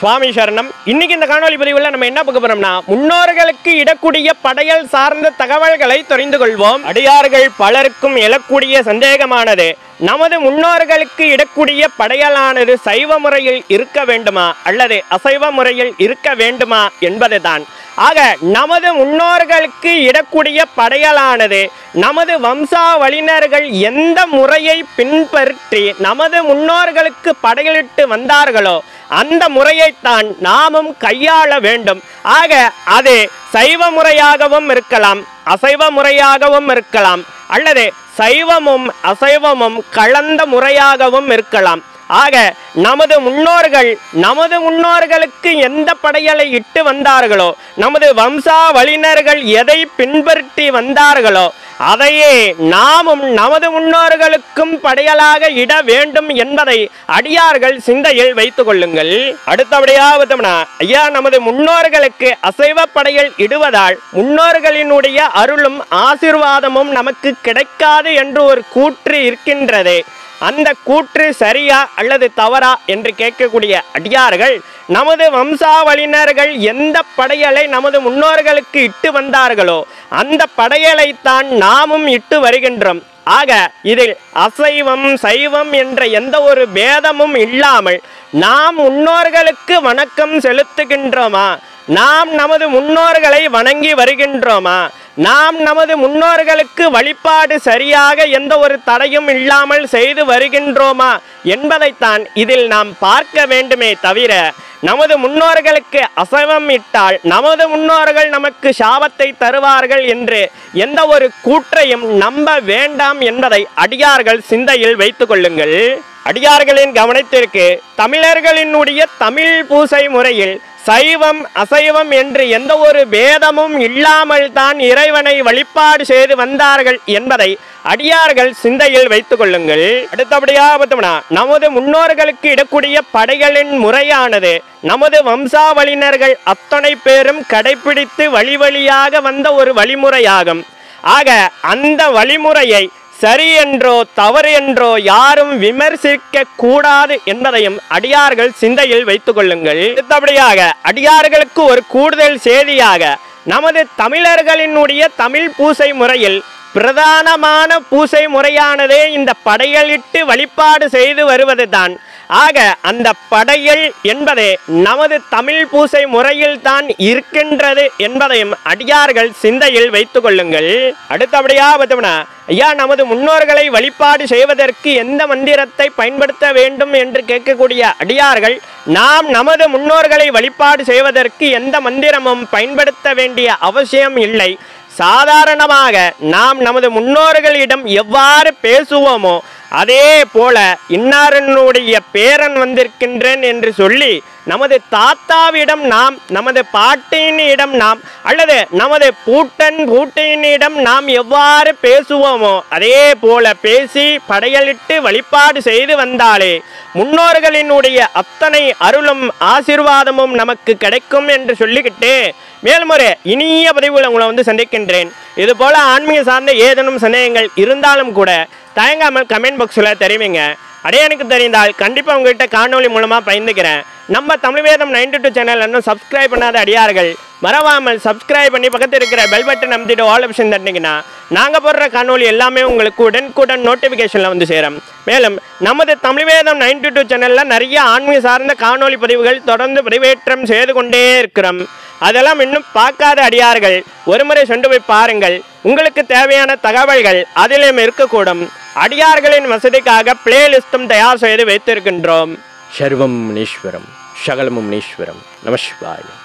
சுவாமி சரணம் இன்னைக்கு இந்த காணொளி பதிவுல நம்ம என்ன பார்க்க போறோம்னா முன்னோர்களுக்கு இடக்கூடிய படையல் சார்ந்த தகவல்களை தெரிந்து கொள்வோம் அடியார்கள் பலருக்கும் எழக்கூடிய சந்தேகமானது நமது முன்னோர்களுக்கு இடக்கூடிய படையலானது சைவ முறையில் இருக்க வேண்டுமா அல்லது அசைவ முறையில் இருக்க வேண்டுமா என்பதுதான் ஆக நமது முன்னோர்களுக்கு இடக்கூடிய படையலானது நமது வம்சாவளியினர்கள் எந்த முறையை பின்பற்றி நமது முன்னோர்களுக்கு படையலிட்டு வந்தார்களோ அந்த முறையைத்தான் நாமும் கையாள வேண்டும் ஆக அது சைவ முறையாகவும் இருக்கலாம் அசைவ முறையாகவும் இருக்கலாம் அல்லது சைவமும் அசைவமும் கலந்த முறையாகவும் இருக்கலாம் ஆக நமது முன்னோர்கள் நமது முன்னோர்களுக்கு எந்த படையலை இட்டு வந்தார்களோ நமது வம்சாவளியினர்கள் எதை பின்பற்றி வந்தார்களோ அதையே நாமும் நமது முன்னோர்களுக்கும் படையலாக இட வேண்டும் என்பதை அடியார்கள் சிந்தையில் வைத்துக் கொள்ளுங்கள் அடுத்தபடியாக பார்த்தோம்னா ஐயா நமது முன்னோர்களுக்கு அசைவ படையல் இடுவதால் முன்னோர்களினுடைய அருளும் ஆசிர்வாதமும் நமக்கு கிடைக்காது என்று ஒரு கூற்று இருக்கின்றதே அந்த கூற்று சரியா அல்லது தவறா என்று கேட்கக்கூடிய அடியார்கள் நமது வம்சாவளியினர்கள் எந்த படையலை நமது முன்னோர்களுக்கு இட்டு வந்தார்களோ அந்த படையலைத்தான் நாமும் இட்டு வருகின்றோம் ஆக இதில் அசைவம் சைவம் என்ற எந்த ஒரு பேதமும் இல்லாமல் நாம் முன்னோர்களுக்கு வணக்கம் செலுத்துகின்றோமா நாம் நமது முன்னோர்களை வணங்கி வருகின்றோமா நாம் நமது முன்னோர்களுக்கு வழிபாடு சரியாக எந்த ஒரு தடையும் இல்லாமல் செய்து வருகின்றோமா என்பதைத்தான் இதில் நாம் பார்க்க வேண்டுமே தவிர நமது முன்னோர்களுக்கு அசைவம் இட்டால் நமது முன்னோர்கள் நமக்கு சாபத்தை தருவார்கள் என்று எந்த ஒரு கூற்றையும் நம்ப வேண்டாம் என்பதை அடியார்கள் சிந்தையில் வைத்துக் கொள்ளுங்கள் அடியார்களின் கவனத்திற்கு தமிழர்களினுடைய தமிழ் பூசை முறையில் சைவம் அசைவம் என்று எந்த ஒரு பேதமும் இல்லாமல் தான் இறைவனை வழிபாடு செய்து வந்தார்கள் என்பதை அடியார்கள் சிந்தையில் வைத்துக் கொள்ளுங்கள் அடுத்தபடியாக பார்த்தோம்னா நமது முன்னோர்களுக்கு இடக்கூடிய படைகளின் முறையானது நமது வம்சாவளியினர்கள் அத்தனை பேரும் கடைபிடித்து வழி வழியாக வந்த ஒரு வழிமுறையாகும் ஆக அந்த வழிமுறையை சரி என்றோ தவறு என்றோ யாரும் விமர்சிக்க கூடாது என்பதையும் அடியார்கள் சிந்தையில் வைத்துக் கொள்ளுங்கள் அடுத்தபடியாக அடியார்களுக்கு ஒரு கூடுதல் செய்தியாக நமது தமிழர்களினுடைய தமிழ் பூசை முறையில் பிரதானமான பூசை முறையானதே இந்த படையலிட்டு வழிபாடு செய்து வருவதுதான் ஆக அந்த படையல் என்பதே நமது தமிழ் பூசை முறையில் தான் இருக்கின்றது என்பதையும் அடியார்கள் சிந்தையில் வைத்துக் கொள்ளுங்கள் அடுத்தபடியாக பார்த்தோம்னா ஐயா நமது முன்னோர்களை வழிபாடு செய்வதற்கு எந்த மந்திரத்தை பயன்படுத்த வேண்டும் என்று கேட்கக்கூடிய அடியார்கள் நாம் நமது முன்னோர்களை வழிபாடு செய்வதற்கு எந்த மந்திரமும் பயன்படுத்த வேண்டிய அவசியம் இல்லை சாதாரணமாக நாம் நமது முன்னோர்களிடம் எவ்வாறு பேசுவோமோ அதே போல இன்னாரனுடைய பேரன் வந்திருக்கின்றேன் என்று சொல்லி நமது தாத்தாவிடம் நாம் நமது பாட்டினிடம் நாம் அல்லது நமது பூட்டன் பூட்டினிடம் நாம் எவ்வாறு பேசுவோமோ அதே போல பேசி படையலிட்டு வழிபாடு செய்து வந்தாலே முன்னோர்களினுடைய அத்தனை அருளும் ஆசிர்வாதமும் நமக்கு கிடைக்கும் என்று சொல்லிக்கிட்டு மேல்முறை இனிய பதிவுகள் உங்களை வந்து சந்திக்கின்றேன் இது போல ஆன்மீக சார்ந்த ஏதேனும் சந்தேகங்கள் இருந்தாலும் கூட தயங்காமல் கமெண்ட் பாக்ஸில் தெரிவிங்க அடைய எனக்கு தெரிந்தால் கண்டிப்பாக உங்ககிட்ட காணொளி மூலமாக பயந்துக்கிறேன் நம்ம Tamil Vedam ninety two channel இன்னும் சப்ஸ்கிரைப் பண்ணாத அடியார்கள் மறவாமல் சப்ஸ்கிரைப் பண்ணி பக்கத்தில் இருக்கிற பெல் பட்டன் அமைத்திட்டு ஆல் ஆப்ஷன் தட்டிங்கன்னா நாங்கள் போடுற காணொளி எல்லாமே உங்களுக்கு உடனுக்குடன் நோட்டிஃபிகேஷனில் வந்து சேரும் மேலும் நமது தமிழ் வேதம் நைன்டி டூ சேனலில் நிறைய ஆன்மீக சார்ந்த காணொளி பதிவுகள் தொடர்ந்து பதிவேற்றம் செய்து கொண்டே இருக்கிறோம் அதெல்லாம் இன்னும் பார்க்காத அடியார்கள் ஒருமுறை சென்று போய் பாருங்கள் உங்களுக்கு தேவையான தகவல்கள் அதிலும் இருக்கக்கூடும் அடியார்களின் வசதிக்காக பிளேலிஸ்டும் தயார் செய்து வைத்திருக்கின்றோம் சர்வம் முனீஸ்வரம் சகலமும் முனீஸ்வரம் நமசிவாயம்